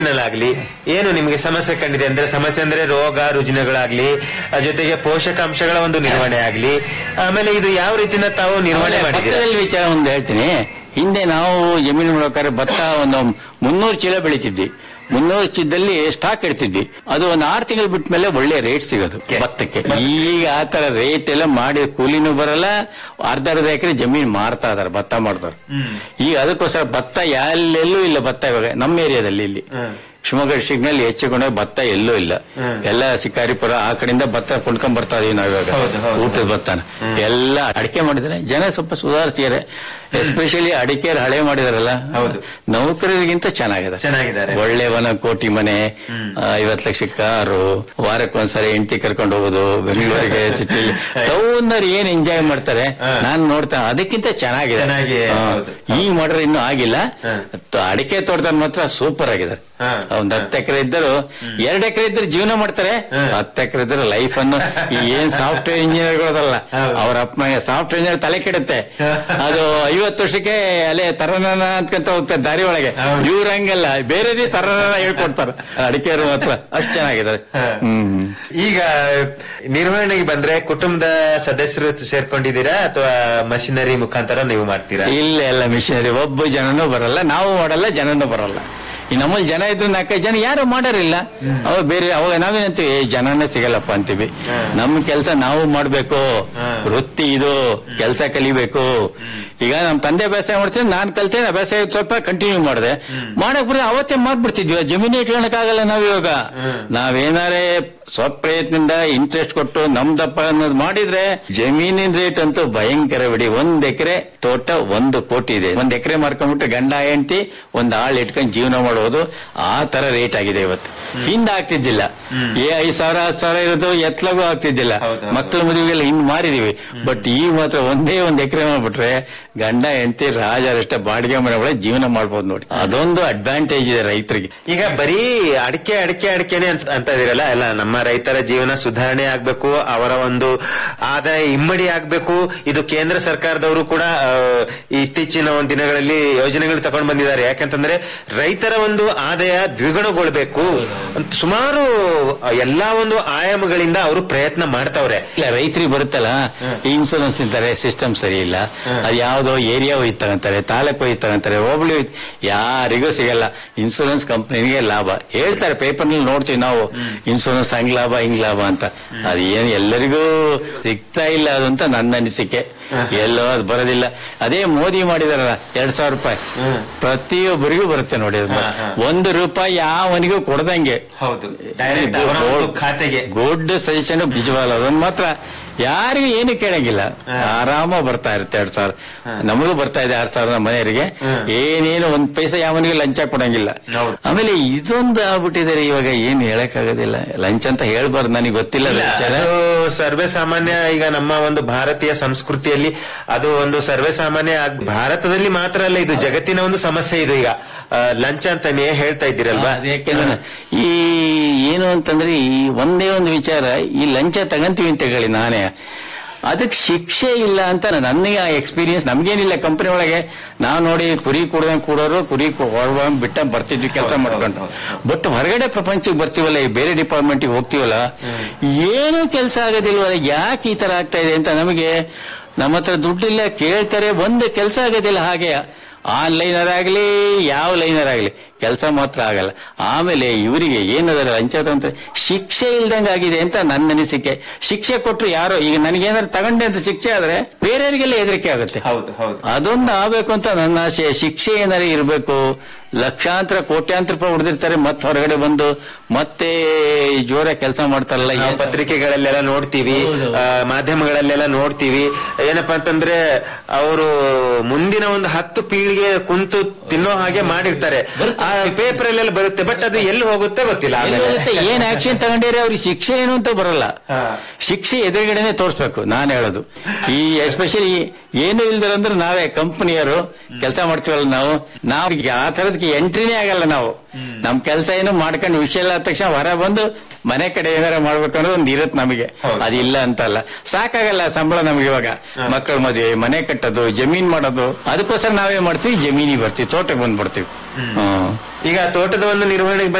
ಾಗ್ಲಿ ಏನು ನಿಮಗೆ ಸಮಸ್ಯೆ ಕಂಡಿದೆ ಅಂದ್ರೆ ಸಮಸ್ಯೆ ಅಂದ್ರೆ ರೋಗ ರುಜಿನಗಳಾಗ್ಲಿ ಆ ಜೊತೆಗೆ ಪೋಷಕಾಂಶಗಳ ಒಂದು ನಿರ್ವಹಣೆ ಆಗ್ಲಿ ಆಮೇಲೆ ಇದು ಯಾವ ರೀತಿನ ತಾವು ನಿರ್ವಹಣೆ ಆಮೇಲೆ ಮಾಡಿದ್ದೀರಾ ಭತ್ತದಲ್ಲಿ ವಿಚಾರ ಒಂದು ಹೇಳ್ತೀನಿ ಹಿಂದೆ ನಾವು ಜಮೀನು ಮಾಡ್ಬೇಕಾದ್ರೆ ಭತ್ತ ಒಂದು ಮುನ್ನೂರು ಚೀಲ ಬೆಳಿತಿದ್ವಿ ಮುನ್ನೂರು ಚೀಲದಲ್ಲಿ ಸ್ಟಾಕ್ ಇಡ್ತಿದ್ವಿ ಅದು ಒಂದು ಆರು ತಿಂಗಳು ಬಿಟ್ಟ ಮೇಲೆ ಒಳ್ಳೆ ರೇಟ್ ಸಿಗೋದು ಭತ್ತಕ್ಕೆ ಈಗ ಆ ತರ ರೇಟ್ ಎಲ್ಲ ಮಾಡಿ ಕೂಲಿನೂ ಬರಲ್ಲ ಅರ್ಧ ಅರ್ಧ ಎಕರೆ ಜಮೀನು ಮಾರ್ತಾ ಇದಾರೆ ಭತ್ತ ಮಾಡ್ತಾರೆ ಈಗ ಅದಕ್ಕೋಸ್ಕರ ಭತ್ತ ಎಲ್ಲೆಲ್ಲೂ ಇಲ್ಲ ಭತ್ತ ಇವಾಗ ನಮ್ಮ ಏರಿಯಾದಲ್ಲಿ ಇಲ್ಲಿ ಶಿವಮೊಗ್ಗ ಡಿಸ್ಟ್ರಿಕ್ಟ್ನಲ್ಲಿ ಹೆಚ್ಚುಕೊಂಡ ಭತ್ತ ಎಲ್ಲೂ ಇಲ್ಲ ಎಲ್ಲ ಶಿಕಾರಿಪುರ ಆ ಕಡೆಯಿಂದ ಭತ್ತ ಕೊಂಡ್ಕೊಂಡ್ ಬರ್ತಾ ಇದೀವಿ ನಾವು ಇವಾಗ ಹೌದು, ಹೌದು. ಊಟದ ಭತ್ತನ ಎಲ್ಲ ಅಡಿಕೆ ಮಾಡಿದ್ರೆ ಜನ ಸ್ವಲ್ಪ ಸುಧಾರಿಸಿದ್ದಾರೆ ಎಸ್ಪೆಷಲಿ ಅಡಿಕೆ ಹಳೆ ಮಾಡಿದಾರಲ್ಲ ಹೌದು. ನೌಕರರಿಗಿಂತ ಚೆನ್ನಾಗಿದೆ ಚೆನ್ನಾಗಿದ್ದಾರೆ. ಒಳ್ಳೆ ವನ ಕೋಟಿ ಮನೆ ಐವತ್ ಲಕ್ಷ ಕಾರು ವಾರಕ್ಕೊಂದ್ಸರಿ ಹೆಂಡತಿ ಕರ್ಕೊಂಡು ಹೋಗೋದು ಬೆಂಗಳೂರಿಗೆ ಸಿಟಿ ಟೌನ್ನರ್ ಏನ್ ಎಂಜಾಯ್ ಮಾಡ್ತಾರೆ ನಾನ್ ನೋಡ್ತಾ ಅದಕ್ಕಿಂತ ಚೆನ್ನಾಗಿದೆ ಚೆನ್ನಾಗಿ, ಹಾ. ಹೌದು. ಈ ಮಾಡ್ರೆ ಇನ್ನೂ ಆಗಿಲ್ಲ ಹಾ. ತ- ಅಡಿಕೆ ತೋಟದಲ್ಲಿ ಮಾತ್ರ ಸೂಪರ್ ಆಗಿದೆ ಹಾ. ಒಂದ್ ಹತ್ತು ಎಕರೆ ಇದ್ದರು ಎರಡ್ ಎಕರೆ ಇದ್ರೆ ಜೀವನ ಮಾಡ್ತಾರೆ ಹತ್ತು ಎಕರೆ ಇದ್ರೆ ಲೈಫ್ ಅನ್ನು ಈ ಏನ್ ಸಾಫ್ಟ್ವೇರ್ ಇಂಜಿನಿಯರ್ಗಳದಲ್ಲ ಹೌದು. ಅವ್ರ ಅಪ್ಪ ಸಾಫ್ಟ್ವೇರ್ ಇಂಜಿನಿಯರ್ ತಲೆ ಕೆಡುತ್ತೆ ಅದು ಐವತ್ತು ವರ್ಷಕ್ಕೆ ಅಲ್ಲೇ ತರನ ಅಂತ್ಕೊಂತ ಹೋಗ್ತಾರೆ ದಾರಿ ಒಳಗೆ ಹೌದು. ಇವ್ರ ಹಂಗಲ್ಲ ಬೇರೆ ತರನ ಹೇಳ್ಕೊಡ್ತಾರೆ ಅಡಿಕೆಯವರು ಮಾತ್ರ ಅಷ್ಟು ಚೆನ್ನಾಗಿದ್ದಾರೆ ಹ್ಮ್ ಈಗ ನಿರ್ವಹಣೆಗೆ ಬಂದ್ರೆ ಕುಟುಂಬದ ಸದಸ್ಯರು ಸೇರ್ಕೊಂಡಿದ್ದೀರಾ ಅಥವಾ ಮಷಿನರಿ ಮುಖಾಂತರ ನೀವು ಮಾಡ್ತೀರಾ ಇಲ್ಲ ಎಲ್ಲ ಮಿಷನರಿ ಒಬ್ಬ ಜನನೂ ಬರಲ್ಲ ನಾವು ಮಾಡಲ್ಲ ಜನನೂ ಬರಲ್ಲ ಈ ನಮ್ಮಲ್ಲಿ ಜನ ಇದ್ರು ನಾಲ್ಕೈದು ಜನ ಯಾರು ಮಾಡಾರಿಲ್ಲ ಅವಾಗ ಬೇರೆ ಅವಾಗ ನಾವೇನಂತೀವಿ "ಏ, ಜನನೇ ಸಿಗಲ್ಲಪ್ಪ ಅಂತೀವಿ ನಮ್ಮ ಕೆಲಸ ನಾವು ಮಾಡ್ಬೇಕು ವೃತ್ತಿ ಇದು ಕೆಲಸ ಕಲಿಬೇಕು ಈಗ ನಮ್ ತಂದೆ ಬೇಸಾಯ ಮಾಡ್ತೀನಿ ನಾನ್ ಕಲ್ತೇನೆ ಬೇಸಾಯ ಸ್ವಲ್ಪ ಕಂಟಿನ್ಯೂ ಮಾಡಿದೆ ಮಾಡಕ್ ಬರೀ ಅವತ್ತೇ ಮಾಡ್ಬಿಡ್ತಿದ್ವಿ ಜಮೀನು ಇಟ್ಕೊಳಕ್ಕಾಗಲ್ಲ ನಾವ್ ಇವಾಗ ನಾವೇನಾರೇ ಸ್ವಪ್ರಯತ್ನದಿಂದ ಇಂಟ್ರೆಸ್ಟ್ ಕೊಟ್ಟು ನಮ್ದಪ್ಪ ಅನ್ನೋದು ಮಾಡಿದ್ರೆ ಜಮೀನಿನ ರೇಟ್ ಅಂತೂ ಭಯಂಕರ ಬಿಡಿ ಒಂದ್ ಎಕರೆ ತೋಟ ಒಂದು ಕೋಟಿ ಇದೆ ಒಂದ್ ಎಕರೆ ಮಾರ್ಕೊಂಡ್ಬಿಟ್ರೆ ಗಂಡ ಹೆಂಡತಿ ಒಂದ್ ಆಳ್ ಇಟ್ಕೊಂಡು ಜೀವನ ಮಾಡೋದು ಆ ತರ ರೇಟ್ ಆಗಿದೆ ಇವತ್ತು ಹಿಂದೆ ಆಗ್ತಿದ್ದಿಲ್ಲ ಏ ಐದ್ ಸಾವಿರ ಹತ್ತು ಸಾವಿರ ಇರೋದು ಎತ್ಲಗೂ ಆಗ್ತಿದ್ದಿಲ್ಲ ಹೌದು, ಹೌದು. ಮಕ್ಕಳ ಮದುವೆಗೆಲ್ಲ ಹಿಂದ್ ಮಾರಿದೀವಿ ಬಟ್ ಈಗ ಮಾತ್ರ ಒಂದೇ ಒಂದ್ ಎಕರೆ ಮಾಡ್ಬಿಟ್ರೆ ಗಂಡ ಹೆಂಡತಿ ರಾಜರಷ್ಟೇ ಬಾಡಿಗೆ ಮನೆ ಒಳಗೆ ಜೀವನ ಮಾಡ್ಬೋದು ನೋಡಿ ಅದೊಂದು ಅಡ್ವಾಂಟೇಜ್ ಇದೆ ರೈತರಿಗೆ ಈಗ ಬರೀ ಅಡಿಕೆ ಅಡಿಕೆ ಅಡಿಕೆನೆ ಅಂತ ಅಂತ ಇದೀರಲ್ಲ ಎಲ್ಲ ನಮ್ಮ ರೈತರ ಜೀವನ ಸುಧಾರಣೆ ಆಗ್ಬೇಕು ಅವರ ಒಂದು ಆದಾಯ ಇಮ್ಮಡಿ ಆಗ್ಬೇಕು ಇದು ಕೇಂದ್ರ ಸರ್ಕಾರದವರು ಕೂಡ ಆ, ಇತ್ತೀಚಿನ ಒಂದು ದಿನಗಳಲ್ಲಿ ಯೋಜನೆಗಳು ತಗೊಂಡು ಬಂದಿದ್ದಾರೆ ಯಾಕಂತಂದ್ರೆ ರೈತರ ಒಂದು ಆದಾಯ ದ್ವಿಗುಣಗೊಳ್ಬೇಕು ಅಂತ ಸುಮಾರು ಎಲ್ಲಾ ಒಂದು ಆಯಾಮಗಳಿಂದ ಅವರು ಪ್ರಯತ್ನ ಮಾಡ್ತಾವ್ರೆ ಇಲ್ಲ ರೈತರಿಗೆ ಬರುತ್ತಲ್ಲ ಇನ್ಸೂರೆನ್ಸ್ ಅಂತಾರೆ ಸಿಸ್ಟಮ್ ಸರಿ ಇಲ್ಲ ಅದು ಯಾವ್ದೋ ಏರಿಯಾ ವೈಸ್ ತಗೊಂತಾರೆ ತಾಲೂಕು ವೈಸ್ ತಗೊಂತಾರೆ ಹೋಬಳಿ wise ಯಾರಿಗೂ ಸಿಗಲ್ಲ ಇನ್ಸೂರೆನ್ಸ್ ಕಂಪ್ನಿಗೆ ಲಾಭ ಹೇಳ್ತಾರೆ ಪೇಪರ್ ನಲ್ಲಿ ನೋಡ್ತೀವಿ ನಾವು ಇನ್ಸೂರೆನ್ಸ್ ಹಂಗ್ ಲಾಭ ಹಿಂಗ್ ಲಾಭ ಅಂತ ಅದು ಏನ್ ಎಲ್ಲರಿಗೂ ಸಿಗ್ತಾ ಇಲ್ಲ ಅದು ಅಂತ ನನ್ನ ಅನಿಸಿಕೆ ಎಲ್ಲೋ ಅದು ಬರೋದಿಲ್ಲ ಅದೇ ಮೋದಿ ಮಾಡಿದಾರಲ್ಲ ಎರಡ್ ಸಾವಿರ ರೂಪಾಯಿ ಪ್ರತಿಯೊಬ್ಬರಿಗೂ ಬರುತ್ತೆ ನೋಡಿ ಅದು. ಹಾ, ಹಾ. ಒಂದು ರೂಪಾಯಿ ಯಾವನಿಗೂ ಕೊಡದಂಗೆ ಹೌದು ಡೈರೆಕ್ಟ್ ಅವರ ಒಂದು ಖಾತೆಗೆ ಗುಡ್ ಸಜೆಷನ್ ನಿಜವಲ್ಲ ಅದನ್ನ ಮಾತ್ರ ಯಾರಿಗೂ ಏನು ಕೇಳಂಗಿಲ್ಲ ಆರಾಮ ಬರ್ತಾ ಇರುತ್ತೆ ಎರಡ್ ಸಾವಿರ ನಮಗೂ ಬರ್ತಾ ಇದೆ ಆರ್ ಸಾವಿರ ನಮ್ಮ ಮನೆಯವರಿಗೆ ಏನೇನು ಒಂದ್ ಪೈಸೆ ಯಾವನಿಗೂ ಲಂಚ ಕೊಡಂಗಿಲ್ಲ ಹೌದು. ಆಮೇಲೆ ಇದೊಂದು ಆಗ್ಬಿಟ್ಟಿದ್ದಾರೆ ಇವಾಗ ಏನು ಹೇಳಕ್ ಆಗೋದಿಲ್ಲ ಲಂಚ ಅಂತ ಹೇಳ್ಬಾರ್ದು ನನಗೆ ಗೊತ್ತಿಲ್ಲ ವಿಚಾರ ಅದು ಸರ್ವೇ ಸಾಮಾನ್ಯ ಈಗ ನಮ್ಮ ಒಂದು ಭಾರತೀಯ ಸಂಸ್ಕೃತಿಯಲ್ಲಿ ಅದು ಒಂದು ಸರ್ವೇ ಸಾಮಾನ್ಯ ಆಗ್- ಭಾರತದಲ್ಲಿ ಮಾತ್ರ ಅಲ್ಲ ಇದು ಜಗತ್ತಿನ ಒಂದು ಸಮಸ್ಯೆ ಇದು ಈಗ ಆ, ಲಂಚ ಅಂತಾನೆ ಹೇಳ್ತಾ ಇದ್ದೀರಲ್ವಾ ಅದು ಯಾಕೆಂದ್ರೆ ಈ ಏನು ಅಂತಂದ್ರೆ ಈ ಒಂದೇ ಒಂದು ವಿಚಾರ ಈ ಲಂಚ ತಗಂತೀವಿ ಅಂತ ಹೇಳಿ ನಾನೇ ಅದಕ್ಕೆ ಶಿಕ್ಷೆ ಇಲ್ಲ ಅಂತ ನನಗೆ ಆ ಎಕ್ಸ್ಪೀರಿಯನ್ಸ್ ನಮ್ಗೇನಿಲ್ಲ ಕಂಪನಿ ಒಳಗೆ ನಾವು ನೋಡಿ ಕುರಿ ಕುಡ್ದಂಗ್ ಕೂಡೋರು ಕುರಿ ಹೊಡ್ಕೊಂಡ್ ಬಿಟ್ಟ ಬರ್ತಿದ್ವಿ ಕೆಲಸ ಮಾಡ್ಕೊಂಡು ಬಟ್ ಹೊರಗಡೆ ಪ್ರಪಂಚಕ್ಕೆ ಬರ್ತೀವಲ್ಲ ಈ ಬೇರೆ ಡಿಪಾರ್ಟ್ಮೆಂಟ್ಗೆ ಹೋಗ್ತೀವಲ್ಲ ಏನೂ ಕೆಲಸ ಆಗೋದಿಲ್ವಲ್ಲ ಯಾಕೆ ಈ ತರ ಆಗ್ತಾ ಇದೆ ಅಂತ ನಮಗೆ ನಮ್ಮ ಹತ್ರ ದುಡ್ಡಿಲ್ಲ ಕೇಳ್ತಾರೆ ಒಂದು ಕೆಲಸ ಆಗೋದಿಲ್ಲ ಹಾಗೆ ಆನ್ಲೈನರ್ ಆಗಲಿ ಯಾವ ಲೈನರ್ ಆಗಲಿ ಕೆಲಸ ಮಾತ್ರ ಆಗಲ್ಲ ಆಮೇಲೆ ಇವರಿಗೆ ಏನದರ ಲಂಚ ತಂತ್ರ ಶಿಕ್ಷೆ ಇಲ್ದಂಗ ಆಗಿದೆ ಅಂತ ನನ್ನ ಅನಿಸಿಕೆ ಶಿಕ್ಷೆ ಕೊಟ್ರು ಯಾರೋ ಈಗ ನನಗೇನಾದ್ರು ತಗೊಂಡೆ ಅಂತ ಶಿಕ್ಷೆ ಆದ್ರೆ ಬೇರೆಯವರಿಗೆಲ್ಲ ಹೆದರಿಕೆ ಆಗುತ್ತೆ ಹೌದು ಹೌದು ಅದೊಂದು ಆಗ್ಬೇಕು ಅಂತ ನನ್ನ ಆಸೆ ಶಿಕ್ಷೆ ಏನಾರು ಇರಬೇಕು ಲಕ್ಷಾಂತರ ಕೋಟ್ಯಾಂತರ ರೂಪಾಯಿ ಹೊಡೆದಿರ್ತಾರೆ ಮತ್ತೆ ಹೊರಗಡೆ ಬಂದು ಮತ್ತೆ ಜೋರ ಕೆಲಸ ಮಾಡ್ತಾರಲ್ಲ ನಾವು ಏನ್- ಪತ್ರಿಕೆಗಳಲ್ಲೆಲ್ಲ ನೋಡ್ತೀವಿ ಆ, ಮಾಧ್ಯಮಗಳಲ್ಲೆಲ್ಲ ನೋಡ್ತೀವಿ ಏನಪ್ಪಾ ಅಂತಂದ್ರೆ ಅವರು ಮುಂದಿನ ಒಂದು ಹತ್ತು ಪೀಳಿಗೆ ಕುಂತು ತಿನ್ನೋ ಹಾಗೆ ಮಾಡಿರ್ತಾರೆ ಆ ಪೇಪರ್ ಅಲ್ಲೆಲ್ಲ ಬರುತ್ತೆ ಬಟ್ ಅದು ಎಲ್ಲಿ ಹೋಗುತ್ತೆ ಗೊತ್ತಿಲ್ಲ ಎಲ್ಲಿ ಆಮೇಲೆ. ಹೋಗುತ್ತೆ ಏನ್ ಆಕ್ಷನ್ ತಗೊಂಡಿರಿ ಅವ್ರಿಗೆ ಶಿಕ್ಷೆ ಏನು ಅಂತ ಬರಲ್ಲ ಹಾ. ಶಿಕ್ಷೆ ಎದುರುಗಡೆನೆ ತೋರಿಸ್ಬೇಕು ನಾನು ಹೇಳೋದು ಈ ಎಸ್ಪೆಷಲಿ ಏನು ಇಲ್ದಿರ ಅಂದ್ರೆ ನಾವೇ ಕಂಪನಿಯರು ಕೆಲಸ ಮಾಡ್ತೀವಲ್ಲ ನಾವು ನಾವು ಆ ತರದಕ್ಕೆ ಎಂಟ್ರಿನೇ ಆಗಲ್ಲ ನಾವು ನಮ್ ಕೆಲಸ ಏನು ಮಾಡ್ಕೊಂಡು ವಿಷಯ ಇಲ್ಲ ಆದ ತಕ್ಷಣ ಹೊರ ಬಂದು ಮನೆ ಕಡೆ ಏನಾರ ಮಾಡ್ಬೇಕನ್ನೋದು ಒಂದ್ ಇರತ್ ನಮಗೆ ಹೌದು. ಅದಿಲ್ಲ ಅಂತಲ್ಲ ಸಾಕಾಗಲ್ಲ ಸಂಬಳ ನಮ್ಗೆ ಇವಾಗ ಮಕ್ಕಳ ಮದುವೆ ಮನೆ ಕಟ್ಟೋದು ಜಮೀನ್ ಮಾಡೋದು ಅದಕ್ಕೋಸ್ಕರ ನಾವೇ ಮಾಡ್ತೀವಿ ಜಮೀನಿಗೆ ಬರ್ತೀವಿ ತೋಟಕ್ಕೆ ಬಂದ್ಬಿಡ್ತೀವಿ ಹ್ಮ್ ಈಗ ತೋಟದ ಒಂದು ನಿರ್ವಹಣೆಗೆ